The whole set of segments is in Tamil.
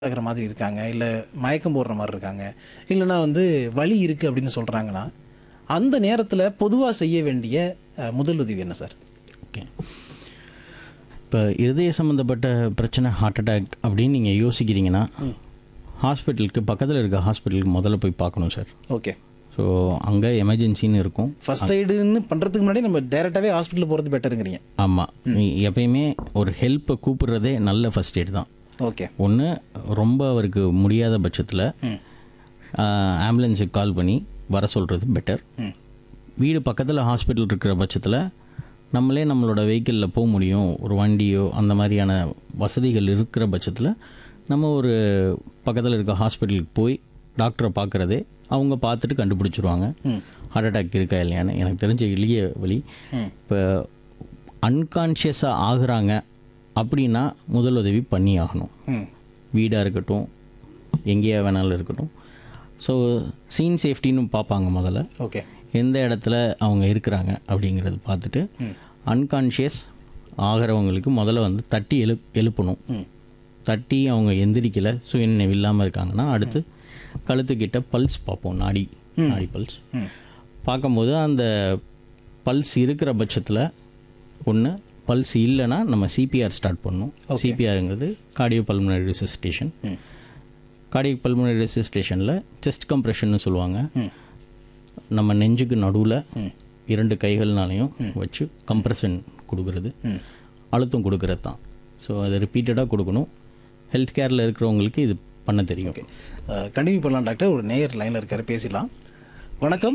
ஆகிற மாதிரி இருக்காங்க இல்லை மயக்கம் போடுற மாதிரி இருக்காங்க இல்லைன்னா வந்து வலி இருக்குது அப்படின்னு சொல்கிறாங்கன்னா அந்த நேரத்தில் பொதுவாக செய்ய வேண்டிய அஹ், முதலுதவி என்ன சார் ஓகே இப்போ இருதய சம்மந்தப்பட்ட பிரச்சனை ஹார்ட் அட்டாக் அப்படின்னு நீங்கள் யோசிக்கிறீங்கன்னா ஹாஸ்பிட்டலுக்கு பக்கத்தில் இருக்க ஹாஸ்பிட்டலுக்கு முதல்ல போய் பார்க்கணும் சார் ஓகே ஸோ அங்கே எமர்ஜென்சின்னு இருக்கும் ஃபர்ஸ்ட் எய்டுன்னு பண்ணுறதுக்கு முன்னாடி நம்ம டேரெக்டாகவே ஹாஸ்பிட்டல் போகிறது பெட்டருங்கிறீங்க ஆமாம் எப்பயுமே ஒரு ஹெல்ப்பை கூப்பிடுறதே நல்ல ஃபர்ஸ்ட் எய்ட் தான் ஓகே ஒன்று ரொம்ப அவருக்கு முடியாத பட்சத்தில் ம் ஆம்புலன்ஸுக்கு கால் பண்ணி வர சொல்கிறது பெட்டர் ம் வீடு பக்கத்தில் ஹாஸ்பிட்டல் இருக்கிற பட்சத்தில் நம்மளே நம்மளோட வெஹிக்கிளில் போக முடியும் ஒரு வண்டியோ அந்த மாதிரியான வசதிகள் இருக்கிற பட்சத்தில் நம்ம ஒரு பக்கத்தில் இருக்க ஹாஸ்பிட்டலுக்கு போய் டாக்டரை பார்க்குறதே அவங்க பார்த்துட்டு கண்டுபிடிச்சிருவாங்க ம் ஹார்ட் அட்டாக் இருக்கா இல்லையான்னு எனக்கு தெரிஞ்ச எளிய வழி ம் இப்போ அன்கான்ஷியஸாக ஆகுறாங்க அப்படின்னா முதலுதவி பண்ணி ஆகணும் ம் வீடாக இருக்கட்டும் எங்கேயா வேணாலும் இருக்கட்டும் ஸோ சீன் சேஃப்டின்னு பார்ப்பாங்க முதல்ல ஓகே எந்த இடத்துல அவங்க இருக்கிறாங்க அப்படிங்கிறது பார்த்துட்டு ம் அன்கான்ஷியஸ் ஆகிறவங்களுக்கு முதல்ல வந்து தட்டி எழு எழுப்பணும் ம் தட்டி அவங்க எந்திரிக்கலை சுயநினைவு இல்லாமல் இருக்காங்கன்னா அடுத்து கழுத்துக்கிட்ட பல்ஸ் பார்ப்போம் நாடி நாடி பல்ஸ் ம் பார்க்கும்போது அந்த பல்ஸ் இருக்கிற பட்சத்தில் ஒன்று பல்ஸ் இல்லைன்னா நம்ம சிபிஆர் ஸ்டார்ட் பண்ணணும் சிபிஆருங்கிறது கார்டியோ பல்முனரி ரெசிஸ்டேஷன் ம் கார்டியோ பல்முனரி ரெசிஸ்டேஷனில் செஸ்ட் கம்ப்ரெஷன்னு சொல்லுவாங்க ம் நம்ம நெஞ்சுக்கு நடுவில் ம் இரண்டு கைகள்னாலையும் வச்சு கம்ப்ரெஷன் கொடுக்கறது ம் அழுத்தம் கொடுக்கறது தான் ஸோ அதை ரிப்பீட்டடாக கொடுக்கணும் ஹெல்த் கேரில் இருக்கிறவங்களுக்கு இது பண்ண தெரியும் ஓகே கண்டினியூ பண்ணலாம் டாக்டர் ஒரு நேயர் லைனில் இருக்காரு பேசிடலாம் வணக்கம்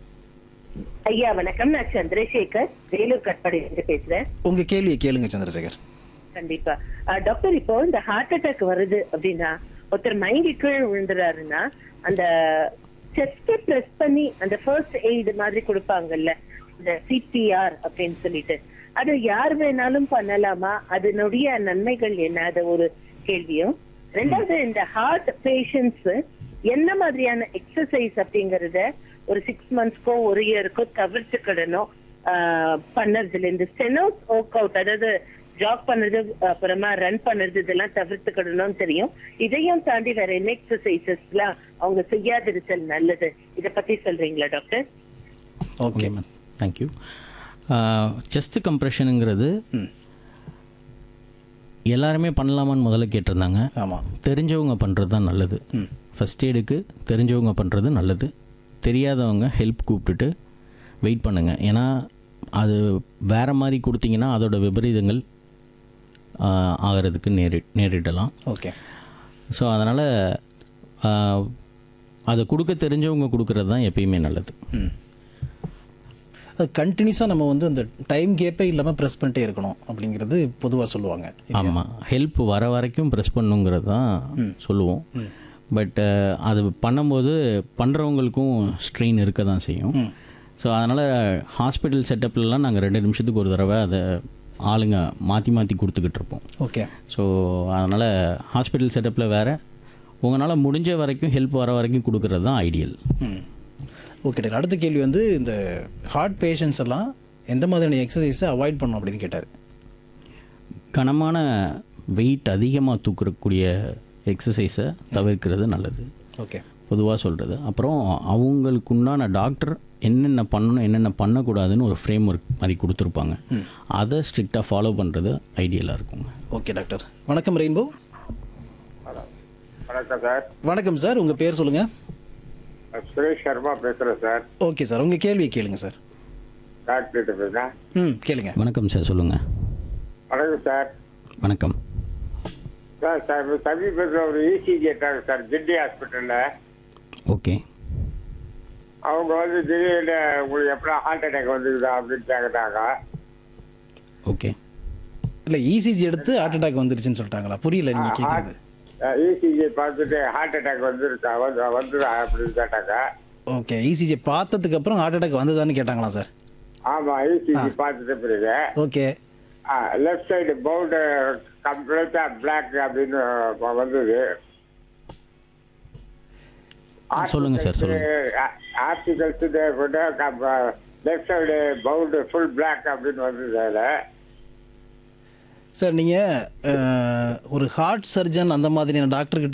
ஐயா வணக்கம் நான் சந்திரசேகர் வேலூர் கட்பாடியிலிருந்து பேசுறேன் உங்கள் கேள்வியை கேளுங்க சந்திரசேகர் கண்டிப்பா அஹ், டாக்டர் இப்போ இந்த ஹார்ட் அட்டாக் வருது அப்படின்னா ஒருத்தர் மயங்கி கீழே விழுந்துறாருன்னா அந்த செஸ்ட பிரஸ் பண்ணி அந்த ஃபர்ஸ்ட் எய்டு மாதிரி கொடுப்பாங்கல்ல இந்த சிபிஆர் அப்படின்னு சொல்லிட்டு அது யார் வேணாலும் பண்ணலாமா அதனுடைய நன்மைகள் என்ன அது ஒரு கேள்வியும் ரெண்டாவது இந்த ஹார்ட் பேஷண்ட்ஸ் என்ன மாதிரியான எக்ஸசைஸ் அப்படிங்கறத ஒரு சிக்ஸ் மந்த்ஸ்க்கோ ஒரு இயருக்கோ தவிர்த்துக்கிடணும் ஆஹ் பண்ணறதுல இந்த ஸ்டெனோஸ் ஒர்க் அவுட் அதாவது ஜாக் பண்றது அப்புறமா ரன் பண்றது இதெல்லாம் தவிர்த்துக்கிடணும்னு தெரியும் இதையும் தாண்டி வேற என்ன எக்ஸசைசஸ் எல்லாம் அவங்க செய்யாதிருத்தல் நல்லது இத பத்தி சொல்றீங்களா doctor okay ma'am thank you chest கம்ப்ரெஷனுங்கிறது ம் எல்லாருமே பண்ணலாமான்னு முதல்ல கேட்டிருந்தாங்க ஆமாம் தெரிஞ்சவங்க பண்ணுறது தான் நல்லது ம் ஃபஸ்ட் எய்டுக்கு தெரிஞ்சவங்க பண்ணுறது நல்லது தெரியாதவங்க ஹெல்ப் கூப்பிட்டுட்டு வெயிட் பண்ணுங்கள் ஏன்னா அது வேறு மாதிரி கொடுத்தீங்கன்னா அதோட விபரீதங்கள் ஆஹ், ஆகிறதுக்கு நேரி நேரிடலாம் ஓகே ஸோ அதனால் அதை கொடுக்க தெரிஞ்சவங்க கொடுக்கறது தான் எப்பயுமே நல்லது ம் அது கண்டினியூஸாக நம்ம வந்து அந்த டைம் கேப்பே இல்லாமல் ப்ரெஸ் பண்ணிட்டே இருக்கணும் அப்படிங்கிறது பொதுவாக சொல்லுவாங்க ஆமாம் ஹெல்ப் வர வரைக்கும் ப்ரெஸ் பண்ணுங்கிறது தான் சொல்லுவோம் பட் அது பண்ணும்போது பண்ணுறவங்களுக்கும் ஸ்ட்ரெயின் இருக்க தான் செய்யும் ம் ஸோ அதனால் ஹாஸ்பிட்டல் செட்டப்லலாம் நாங்கள் ரெண்டு நிமிஷத்துக்கு ஒரு தடவை அதை ஆளுங்க மாற்றி மாற்றி கொடுத்துக்கிட்டு இருப்போம் ஓகே ஸோ அதனால் ஹாஸ்பிட்டல் செட்டப்பில் வேறு உங்களால் முடிஞ்ச வரைக்கும் ஹெல்ப் வர வரைக்கும் கொடுக்கறது தான் ஐடியல் ம் ஓகே டாக்டர் அடுத்த கேள்வி வந்து இந்த ஹார்ட் பேஷண்ட்ஸ் எல்லாம் எந்த மாதிரியான எக்ஸசைஸை அவாய்ட் பண்ணணும் அப்படின்னு கேட்டார் கனமான வெயிட் அதிகமாக தூக்கக்கூடிய எக்ஸசைஸை தவிர்க்கிறது நல்லது ஓகே பொதுவாக சொல்கிறது அப்புறம் அவங்களுக்கு உண்டான டாக்டர் என்னென்ன பண்ணணும் என்னென்ன பண்ணக்கூடாதுன்னு ஒரு ஃப்ரேம் ஒர்க் மாதிரி கொடுத்துருப்பாங்க அதை ஸ்ட்ரிக்டாக ஃபாலோ பண்ணுறது ஐடியலாக இருக்குங்க ஓகே டாக்டர் வணக்கம் ரெயின்போ வணக்கம் சார் வணக்கம் சார் உங்கள் பேர் சொல்லுங்கள் சுரேஷ் சர்மா பேசுறேன் சார் ஓகே சார் உங்கள் கேள்வியை கேளுங்க சார் டாக்டர்கிட்ட பேசுறேன் ம் கேளுங்க வணக்கம் சார் சொல்லுங்கள் வணக்கம் சார் வணக்கம் சார் சார் சமீபத்தில் ஒரு ஈசி கேட்டாங்க சார் ஜிண்டி ஹாஸ்பிட்டலில் ஓகே அவங்க வந்து திடீர்னு உங்களுக்கு எப்படா ஹார்ட் அட்டாக் வந்துருக்குதா அப்படின்னு கேட்டாங்க ஓகே இல்லை இசிஜி எடுத்து ஹார்ட் அட்டாக் வந்துருச்சுன்னு சொல்லிட்டாங்களா புரியல நீங்கள் கேட்குறது இசிஜி பார்த்துட்டு ஹார்ட் அட்டாக் வந்துருக்கா வந்து வந்துதா அப்படின்னு கேட்டாங்க ஓகே இசிஜி பார்த்ததுக்கு அப்புறம் ஹார்ட் அட்டாக் வந்ததான்னு கேட்டாங்களா சார் ஆமாம் இசிஜி பார்த்துட்டு பிறகு ஓகே லெஃப்ட் சைடு பவுண்டு கம்ப்ளீட்டாக பிளாக் அப்படின்னு வந்தது சொல்லுங்கள் சார் சொல்லுங்கள் ஆர்டிகல்ஸ் கூட லெஃப்ட் சைடு பவுண்டு ஃபுல் பிளாக் அப்படின்னு வந்தது அதில் சார் நீங்கள் ஒரு ஹார்ட் சர்ஜன் அந்த மாதிரியான டாக்டர்கிட்ட